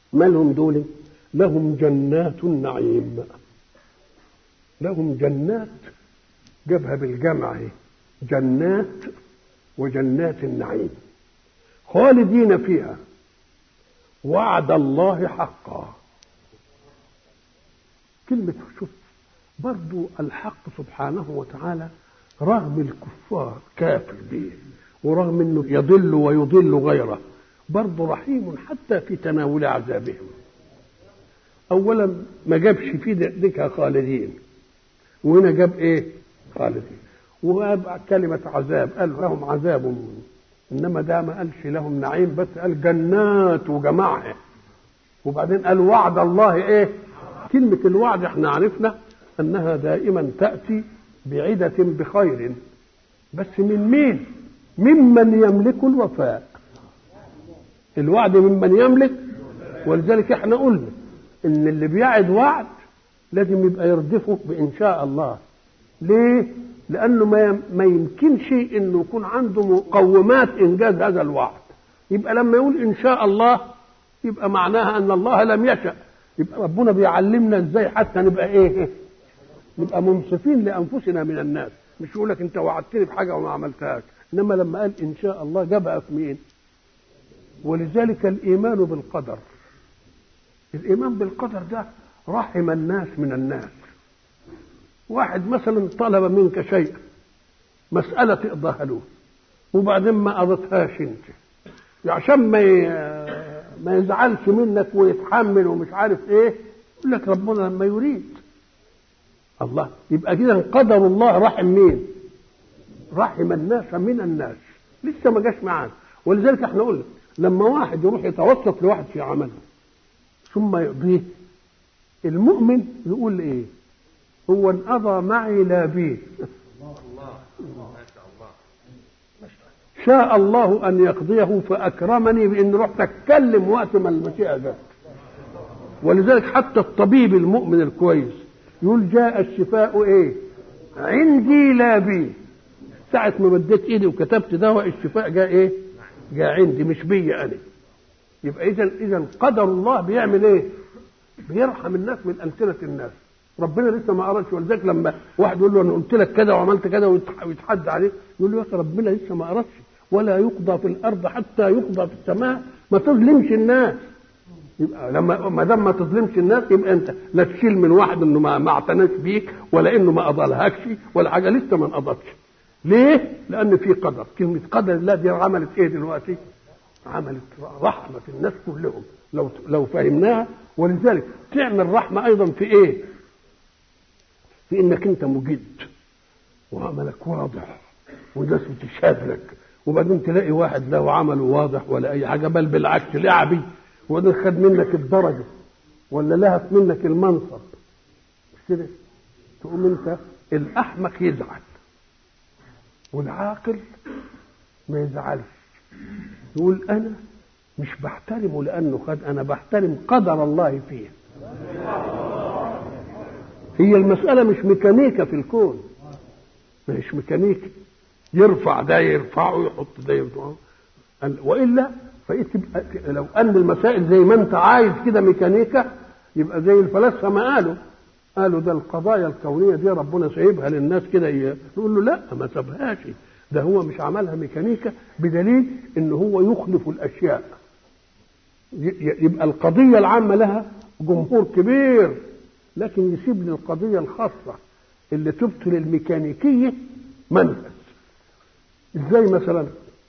ما لهم دول لهم جنات النعيم لهم جنات جابها بالجمع اهي جنات وجنات النعيم خالدين فيها وعد الله حقا كلمة شوف برضو الحق سبحانه وتعالى رغم الكفار كافر به ورغم انه يضل ويضل غيره برضه رحيم حتى في تناول عذابهم اولا ما جابش في ذكر خالدين وهنا جاب ايه خالدين وجاب كلمة عذاب قال لهم عذاب انما ده ما قالش لهم نعيم بس قال جنات وجماعه وبعدين قال وعد الله ايه كلمة الوعد احنا عرفنا انها دائما تأتي بعدة بخير بس من مين ممن يملك الوفاء الوعد ممن يملك ولذلك احنا قلنا ان اللي بيعد وعد لازم يبقى يردفه بان شاء الله ليه لانه ما ما يمكنش انه يكون عنده مقومات انجاز هذا الوعد يبقى لما يقول ان شاء الله يبقى معناها ان الله لم يشأ يبقى ربنا بيعلمنا ازاي حتى نبقى ايه نبقى منصفين لانفسنا من الناس مش يقول لك انت وعدتني بحاجه وما عملتهاش انما لما قال ان شاء الله جابها في مين ولذلك الايمان بالقدر الايمان بالقدر ده رحم الناس من الناس واحد مثلا طلب منك شيء مسألة تقضاها له وبعدين ما قضتهاش انت عشان ما ما يزعلش منك ويتحمل ومش عارف ايه يقول لك ربنا لما يريد الله يبقى كده قدر الله رحم مين رحم الناس من الناس لسه ما جاش معانا ولذلك احنا قلنا لما واحد يروح يتوسط لواحد في عمله ثم يقضيه المؤمن يقول ايه هو انقضى معي لا بيه شاء الله ان يقضيه فاكرمني بان رحت اتكلم وقت ما المشيئه جت ولذلك حتى الطبيب المؤمن الكويس يقول جاء الشفاء ايه عندي لا بي ساعة ما مديت ايدي وكتبت دواء الشفاء جاء ايه جاء عندي مش بيا انا يبقى اذا اذا قدر الله بيعمل ايه بيرحم الناس من امثله الناس ربنا لسه ما ارادش ولذلك لما واحد يقول له انا قلت لك كذا وعملت كذا ويتحدى عليه يقول له يا اخي ربنا لسه ما ارادش ولا يقضى في الارض حتى يقضى في السماء ما تظلمش الناس يبقى لما ما دام ما تظلمش الناس يبقى انت لا تشيل من واحد انه ما, ما اعتناش بيك ولا انه ما قضالهاكش ولا حاجه لسه ما انقضتش ليه؟ لان في قدر كلمه قدر الله دي عملت ايه دلوقتي؟ عملت رحمه في الناس كلهم لو لو فهمناها ولذلك تعمل رحمه ايضا في ايه؟ في انك انت مجد وعملك واضح والناس بتشهد لك وبعدين تلاقي واحد له عمله واضح ولا اي حاجه بل بالعكس لعبي وبعدين خد منك الدرجه ولا لهف منك المنصب مش كده تقوم انت الاحمق يزعل والعاقل ما يزعلش يقول انا مش بحترمه لانه خد انا بحترم قدر الله فيه هي المسألة مش ميكانيكا في الكون مش ميكانيكا يرفع ده يرفعه يحط ده يرفعه وإلا فيتبقى لو أن المسائل زي ما أنت عايز كده ميكانيكا يبقى زي الفلاسفة ما قالوا قالوا ده القضايا الكونية دي ربنا سايبها للناس كده يقول له لا ما سابهاش ده هو مش عملها ميكانيكا بدليل ان هو يخلف الاشياء يبقى القضية العامة لها جمهور كبير لكن يسيب لي القضية الخاصة اللي تبطل الميكانيكية منفذ ازاي مثلا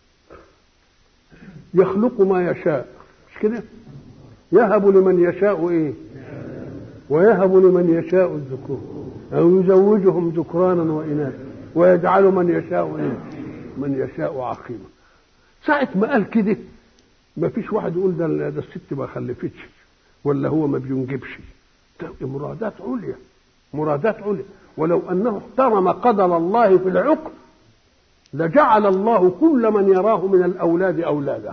يخلق ما يشاء مش كده يهب لمن يشاء ايه ويهب لمن يشاء الذكور او يزوجهم ذكرانا واناثا ويجعل من يشاء ايه من يشاء عقيما ساعة ما قال كده ما فيش واحد يقول ده ده الست ما خلفتش ولا هو ما بينجبش مرادات عليا مرادات عليا ولو انه احترم قدر الله في العقل لجعل الله كل من يراه من الاولاد اولاده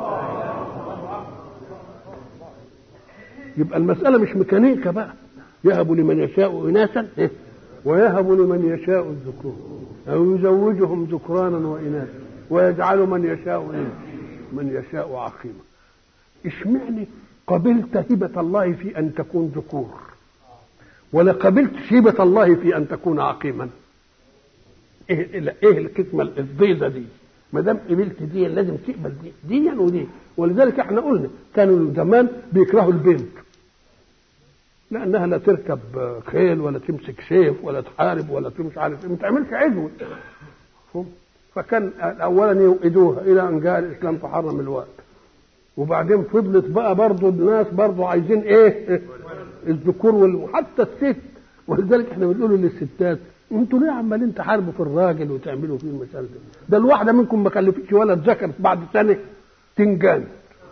يبقى المساله مش ميكانيكا بقى يهب لمن يشاء اناثا ويهب لمن يشاء الذكور او يزوجهم ذكرانا واناثا ويجعل من يشاء من يشاء عقيما اشمعنى قبلت هبة الله في أن تكون ذكور ولا قبلت هبة الله في أن تكون عقيما إيه, إيه الكتمة الضيزة دي ما دام قبلت دي لازم تقبل دي دي ودي ولذلك احنا قلنا كانوا زمان بيكرهوا البنت لانها لا تركب خيل ولا تمسك سيف ولا تحارب ولا مش عارف ما تعملش عدوه فكان اولا يوئدوها الى ان جاء الاسلام فحرم الوقت وبعدين فضلت بقى برضه الناس برضه عايزين ايه الذكور وحتى الست ولذلك احنا بنقول للستات انتوا ليه عمالين تحاربوا في الراجل وتعملوا فيه المسألة دي؟ ده الواحدة منكم ما خلفتش ولد ذكر بعد سنة تنجان.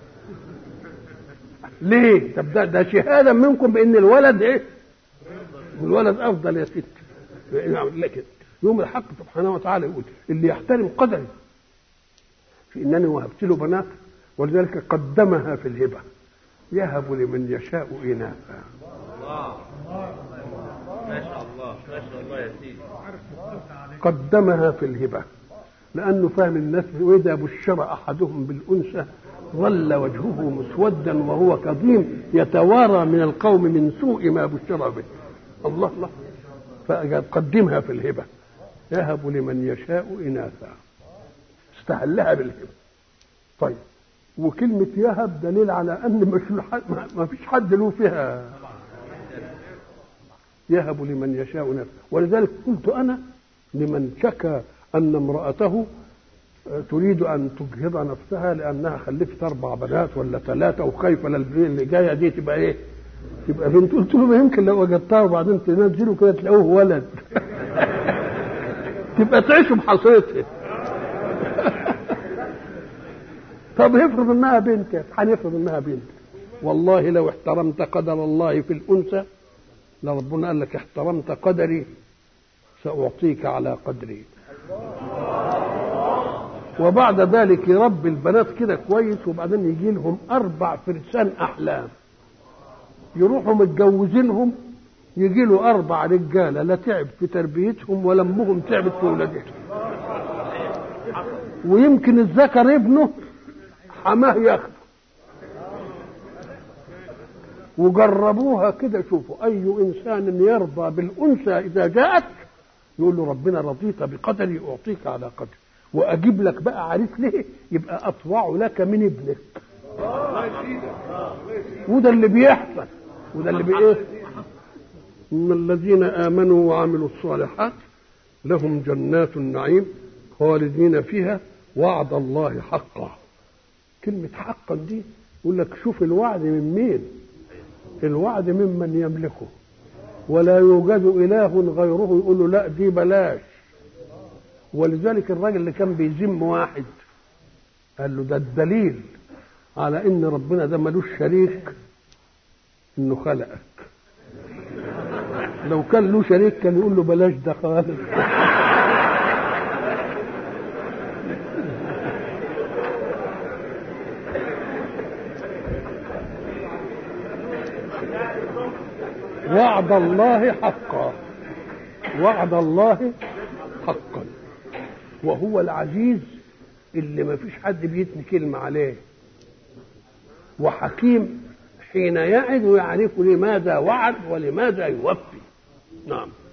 ليه؟ طب ده ده شهادة منكم بأن الولد إيه؟ الولد أفضل يا ست. لكن يوم الحق سبحانه وتعالى يقول اللي يحترم قدري في انني وهبت له بنات ولذلك قدمها في الهبه يهب لمن يشاء اناثا الله ما شاء الله ما شاء الله يا سيدي قدمها في الهبه لانه فاهم الناس واذا بشر احدهم بالانثى ظل وجهه مسودا وهو كظيم يتوارى من القوم من سوء ما بشر به الله الله فقدمها في الهبه يهب لمن يشاء اناثا استهلها بالهبه طيب وكلمة يهب دليل على أن مش ما فيش حد له فيها يهب لمن يشاء نفسه ولذلك قلت أنا لمن شكى أن امرأته تريد أن تجهض نفسها لأنها خلفت أربع بنات ولا ثلاثة وخايفة اللي جاية دي تبقى إيه؟ تبقى بنت قلت له ما يمكن لو وجدتها وبعدين تنزلوا كده تلاقوه ولد تبقى تعيشوا بحصيتها طب افرض انها بنت هنفرض انها بنت والله لو احترمت قدر الله في الانثى لربنا قال لك احترمت قدري ساعطيك على قدري وبعد ذلك يربي البنات كده كويس وبعدين يجي لهم اربع فرسان احلام يروحوا متجوزينهم يجي له اربع رجاله لا تعب في تربيتهم ولا امهم تعبت في ولادتهم ويمكن الذكر ابنه حماه ياخده وجربوها كده شوفوا اي انسان يرضى بالانثى اذا جاءت يقول له ربنا رضيت بقدري اعطيك على قدري واجيب لك بقى عريس ليه يبقى اطوع لك من ابنك وده اللي بيحصل وده اللي بايه ان الذين امنوا وعملوا الصالحات لهم جنات النعيم خالدين فيها وعد الله حقا كلمة حقا دي يقول لك شوف الوعد من مين الوعد ممن يملكه ولا يوجد إله غيره يقول له لا دي بلاش ولذلك الراجل اللي كان بيذم واحد قال له ده الدليل على ان ربنا ده ملوش شريك انه خلقك لو كان له شريك كان يقول له بلاش ده خالص وعد الله حقا وعد الله حقا وهو العزيز اللي ما فيش حد بيتني كلمة عليه وحكيم حين يعد ويعرف لماذا وعد ولماذا يوفي نعم